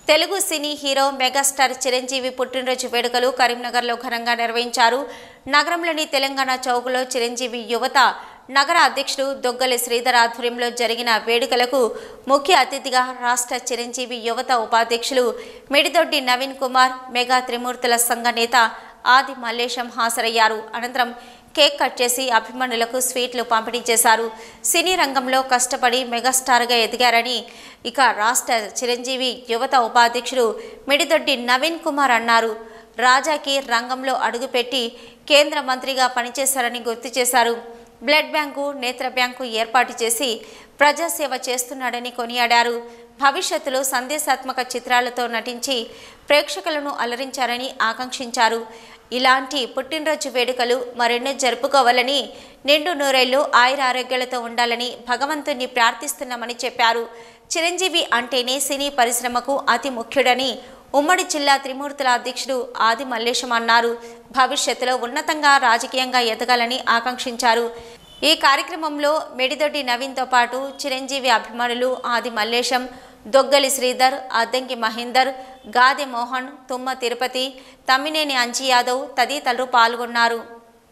Telugu cine hero megastar Chiranjeevi పుట్టినరోజు వేడుకలు కరీంనగర్లో ఘనంగా నిర్వహించారు నగరంలోని తెలంగాణ చౌక్లో చిరంజీవి యువత నగర అధ్యక్షుడు దొగ్గలి శ్రీధర్ ఆధ్వర్యంలో జరిగిన వేడుకలకు ముఖ్య అతిథిగా రాష్ట్ర చిరంజీవి యువత ఉపాధ్యక్షులు మిడిదొడ్డి నవీన్ కుమార్ మెగా త్రిమూర్తుల సంఘ నేత ఆది మల్లేశం హాజరయ్యారు అనంతరం కేక్ కట్ చేసి అభిమానులకు స్వీట్లు పంపిణీ చేశారు సినీ రంగంలో కష్టపడి మెగాస్టార్గా ఎదిగారని ఇక రాష్ట్ర చిరంజీవి యువత ఉపాధ్యక్షుడు మిడిదొడ్డి నవీన్ కుమార్ అన్నారు రాజాకి రంగంలో అడుగుపెట్టి కేంద్ర మంత్రిగా పనిచేశారని గుర్తు చేశారు బ్లడ్ బ్యాంకు నేత్ర బ్యాంకు ఏర్పాటు చేసి ప్రజాసేవ చేస్తున్నాడని కొనియాడారు భవిష్యత్తులో సందేశాత్మక చిత్రాలతో నటించి ప్రేక్షకులను అలరించారని ఆకాంక్షించారు ఇలాంటి పుట్టినరోజు వేడుకలు మరెన్నో జరుపుకోవాలని నిండు నూరేళ్లు ఆయుర ఆరోగ్యాలతో ఉండాలని భగవంతుణ్ణి ప్రార్థిస్తున్నామని చెప్పారు చిరంజీవి అంటేనే సినీ పరిశ్రమకు అతి ముఖ్యుడని ఉమ్మడి జిల్లా త్రిమూర్తుల అధ్యక్షుడు ఆది మల్లేశం అన్నారు భవిష్యత్తులో ఉన్నతంగా రాజకీయంగా ఎదగాలని ఆకాంక్షించారు ఈ కార్యక్రమంలో మెడిదొడ్డి నవీన్తో పాటు చిరంజీవి అభిమానులు ఆది మల్లేశం దొగ్గలి శ్రీధర్ అద్దంకి మహేందర్ గాదె మోహన్ తుమ్మ తిరుపతి తమ్మినేని అంజి యాదవ్ తదితరులు పాల్గొన్నారు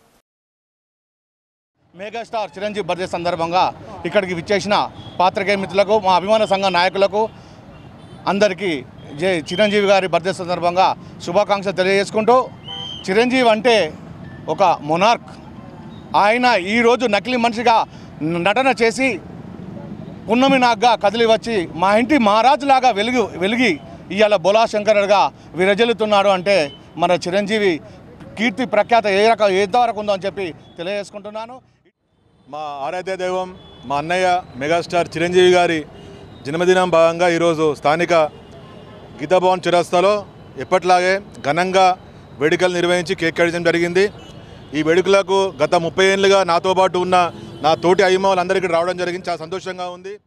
మెగాస్టార్ చిరంజీవి బర్త్డే సందర్భంగా ఇక్కడికి విచ్చేసిన పాత్రికేయ మిత్రులకు మా అభిమాన సంఘ నాయకులకు అందరికీ జై చిరంజీవి గారి బర్త్డే సందర్భంగా శుభాకాంక్షలు తెలియజేసుకుంటూ చిరంజీవి అంటే ఒక మొనార్క్ ఆయన ఈరోజు నకిలీ మనిషిగా నటన చేసి పున్నమి నాగ్గా కదిలి వచ్చి మా ఇంటి మహారాజులాగా వెలుగు వెలిగి ఇవాళ బోలా శంకరుడుగా విరజల్లుతున్నాడు అంటే మన చిరంజీవి కీర్తి ప్రఖ్యాత ఏ రకం ఎంతవరకు ఉందో అని చెప్పి తెలియజేసుకుంటున్నాను మా ఆరాధ్య దైవం మా అన్నయ్య మెగాస్టార్ చిరంజీవి గారి జన్మదినం భాగంగా ఈరోజు స్థానిక గీతాభవన్ చిరస్థలో ఎప్పట్లాగే ఘనంగా వేడుకలు నిర్వహించి కేక్ కట్టడం జరిగింది ఈ వేడుకలకు గత ముప్పై ఏళ్ళుగా నాతో పాటు ఉన్న నా తోటి అభిమానులందరికీ రావడం జరిగింది చాలా సంతోషంగా ఉంది